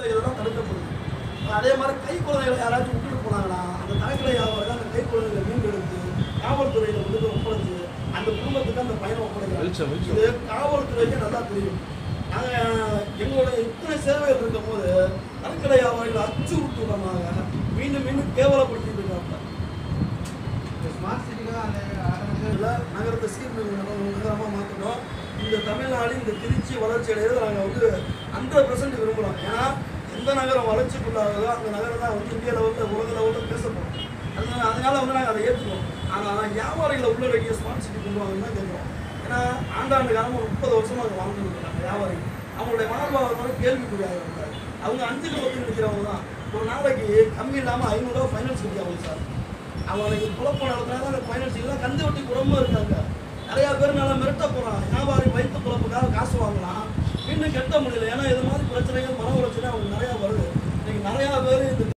இதெல்லாம் தடுக்கப்படுது அதே மாதிரி கை குழந்தைகளை யாராச்சும் விட்டுட்டு போனாங்கன்னா அந்த தரக்கலை வியாபாரம் அந்த கை குழந்தைகளை மீண்டெடுத்து காவல்துறையில வந்து ஒப்படைச்சு அந்த குடும்பத்துக்கு அந்த பையனை ஒப்படைக்கிறாங்க வெளிச்சம், வெளிச்சம். இது காவல்துறைக்கு நல்லா தெரியும் நாங்க எங்களுடைய இத்தனை சேவைகள் இருக்கும் போது தரக்கலை வியாபாரிகளை அச்சுறுத்தமாக மீண்டும் மீண்டும் கேவலப்படுத்திட்டு இருக்காங்க ஸ்மார்ட் சிட்டிக்காக அந்த இல்ல, நகரத்தை சீர்மிகு நகரமாக மாற்றணும் இந்த தமிழ்நாடு இந்த திருச்சி வளர்ச்சி அடையிறது நாங்கள் வந்து ஹண்ட்ரட் பர்சன்ட் விரும்புகிறோம் ஏன்னா எந்த நகரம் வளர்ச்சிக்குள்ளாகுதோ அந்த நகரம் தான் வந்து இந்திய லெவலில் உலக லெவலில் பேசப்படும் அதனால அதனால வந்து நாங்கள் அதை ஏற்றுக்கிறோம் ஆனால் வியாபாரிகளை உள்ளடக்கிய ஸ்மார்ட் சிட்டி கொண்டு வாங்கன்னு தான் கேட்குறோம் ஏன்னா ஆண்டாண்டு காலமாக முப்பது வருஷமாக அங்கே வாழ்ந்துட்டு இருக்காங்க வியாபாரிகள் அவங்களுடைய வாழ்வாதாரம் கேள்விக்குறியாக இருக்காங்க அவங்க அஞ்சுக்கு பத்து நிற்கிறவங்க தான் ஒரு நாளைக்கு கம்மி இல்லாமல் ஐநூறுரூவா ஃபைனான்ஸ் கட்டியாகும் சார் அவனுக்கு குழப்பம் நடத்தினா அந்த ஃபைனான்ஸ் எல்லாம் கந்து வட்டி குடும்பம் இருக்காங்க நிறைய பேர் நல்லா மிரட்ட போறான் வியாபாரி வயிற்று குழப்புக்காக காசு வாங்கலாம் இன்னும் கட்ட முடியல ஏன்னா இது மாதிரி பிரச்சனைகள் மன உளைச்சலே அவங்க நிறையா வருது இன்னைக்கு நிறையா பேர் இந்த